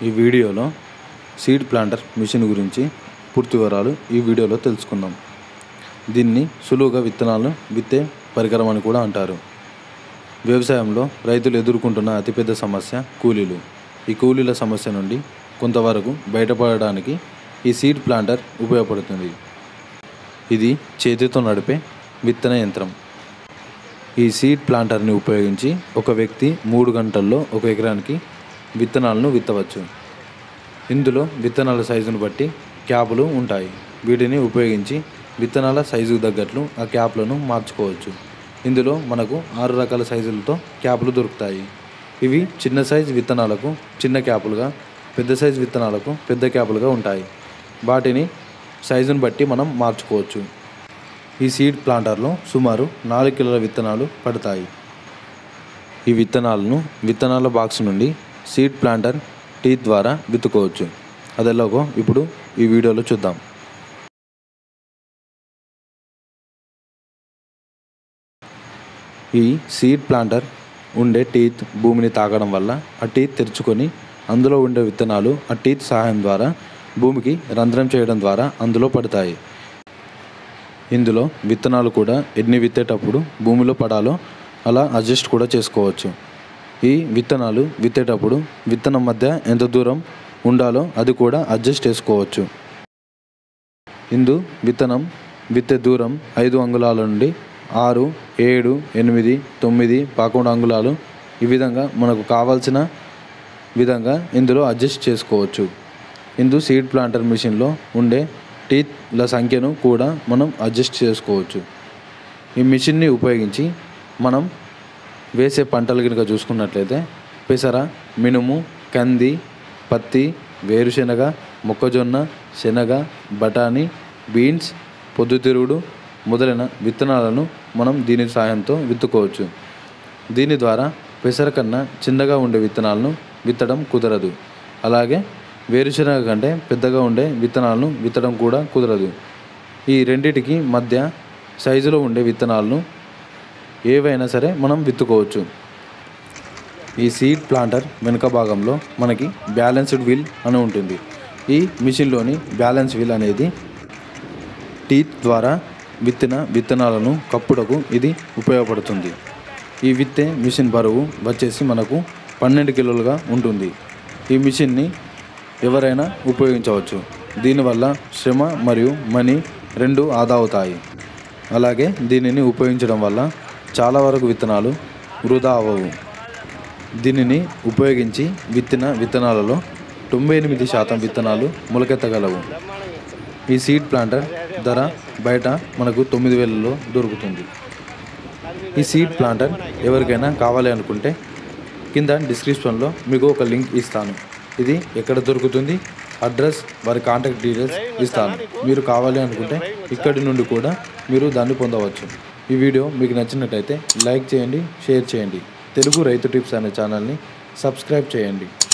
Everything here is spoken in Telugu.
ఈ వీడియోలో సీడ్ ప్లాంటర్ మిషన్ గురించి పూర్తి వివరాలు ఈ వీడియోలో తెలుసుకుందాం దీన్ని సులువుగా విత్తనాలు విత్తే పరికరం అని కూడా అంటారు వ్యవసాయంలో రైతులు ఎదుర్కొంటున్న అతిపెద్ద సమస్య కూలీలు ఈ కూలీల సమస్య నుండి కొంతవరకు బయటపడడానికి ఈ సీడ్ ప్లాంటర్ ఉపయోగపడుతుంది ఇది చేతితో నడిపే విత్తన యంత్రం ఈ సీడ్ ప్లాంటర్ని ఉపయోగించి ఒక వ్యక్తి మూడు గంటల్లో ఒక ఎకరానికి విత్తనాలను విత్తవచ్చు ఇందులో విత్తనాల సైజును బట్టి క్యాపులు ఉంటాయి వీటిని ఉపయోగించి విత్తనాల సైజుకు తగ్గట్లు ఆ క్యాప్లను మార్చుకోవచ్చు ఇందులో మనకు ఆరు రకాల సైజులతో క్యాపులు దొరుకుతాయి ఇవి చిన్న సైజు విత్తనాలకు చిన్న క్యాపులుగా పెద్ద సైజు విత్తనాలకు పెద్ద క్యాపులుగా ఉంటాయి వాటిని సైజును బట్టి మనం మార్చుకోవచ్చు ఈ సీడ్ ప్లాంటర్లో సుమారు నాలుగు కిలోల విత్తనాలు పడతాయి ఈ విత్తనాలను విత్తనాల బాక్స్ నుండి సీడ్ ప్లాంటర్ టీత్ ద్వారా విత్తుకోవచ్చు అదెలాగో ఇప్పుడు ఈ వీడియోలో చూద్దాం ఈ సీడ్ ప్లాంటర్ ఉండే టీత్ భూమిని తాకడం వల్ల ఆ టీత్ తెరుచుకొని అందులో ఉండే విత్తనాలు ఆ టీత్ సహాయం ద్వారా భూమికి రంధ్రం చేయడం ద్వారా అందులో పడతాయి ఇందులో విత్తనాలు కూడా ఎన్ని విత్తేటప్పుడు భూమిలో పడాలో అలా అడ్జస్ట్ కూడా చేసుకోవచ్చు ఈ విత్తనాలు విత్తేటప్పుడు విత్తనం మధ్య ఎంత దూరం ఉండాలో అది కూడా అడ్జస్ట్ చేసుకోవచ్చు ఇందు విత్తనం విత్తే దూరం ఐదు అంగుళాల నుండి ఆరు ఏడు ఎనిమిది తొమ్మిది పదకొండు అంగుళాలు ఈ విధంగా మనకు కావాల్సిన విధంగా ఇందులో అడ్జస్ట్ చేసుకోవచ్చు ఇందు సీడ్ ప్లాంటర్ మిషన్లో ఉండే టీత్ల సంఖ్యను కూడా మనం అడ్జస్ట్ చేసుకోవచ్చు ఈ మిషన్ని ఉపయోగించి మనం వేసే పంటలు కనుక చూసుకున్నట్లయితే పెసర మినుము కంది పత్తి వేరుశెనగ మొక్కజొన్న శనగ బఠానీ బీన్స్ పొద్దుతిరుగుడు మొదలైన విత్తనాలను మనం దీని సాయంతో విత్తుకోవచ్చు దీని ద్వారా పెసర కన్నా చిన్నగా ఉండే విత్తనాలను విత్తడం కుదరదు అలాగే వేరుశెనగ కంటే పెద్దగా ఉండే విత్తనాలను విత్తడం కూడా కుదరదు ఈ రెండిటికి మధ్య సైజులో ఉండే విత్తనాలను ఏవైనా సరే మనం విత్తుకోవచ్చు ఈ సీడ్ ప్లాంటర్ వెనుక భాగంలో మనకి బ్యాలెన్స్డ్ వీల్ అని ఉంటుంది ఈ మిషన్లోని బ్యాలెన్స్ వీల్ అనేది టీత్ ద్వారా విత్తిన విత్తనాలను కప్పుడకు ఇది ఉపయోగపడుతుంది ఈ విత్తే మిషన్ బరువు వచ్చేసి మనకు పన్నెండు కిలోలుగా ఉంటుంది ఈ మిషన్ని ఎవరైనా ఉపయోగించవచ్చు దీనివల్ల శ్రమ మరియు మనీ రెండు ఆదా అవుతాయి అలాగే దీనిని ఉపయోగించడం వల్ల చాలా వరకు విత్తనాలు వృధా అవ్వవు దీనిని ఉపయోగించి విత్తిన విత్తనాలలో తొంభై ఎనిమిది శాతం విత్తనాలు మొలకెత్తగలవు ఈ సీడ్ ప్లాంటర్ ధర బయట మనకు తొమ్మిది వేలలో దొరుకుతుంది ఈ సీడ్ ప్లాంటర్ ఎవరికైనా కావాలి అనుకుంటే కింద డిస్క్రిప్షన్లో మీకు ఒక లింక్ ఇస్తాను ఇది ఎక్కడ దొరుకుతుంది అడ్రస్ వారి కాంటాక్ట్ డీటెయిల్స్ ఇస్తాను మీరు కావాలి అనుకుంటే ఇక్కడి నుండి కూడా మీరు దాన్ని పొందవచ్చు ఈ వీడియో మీకు నచ్చినట్టయితే లైక్ చేయండి షేర్ చేయండి తెలుగు రైతు టిప్స్ అనే ఛానల్ని సబ్స్క్రైబ్ చేయండి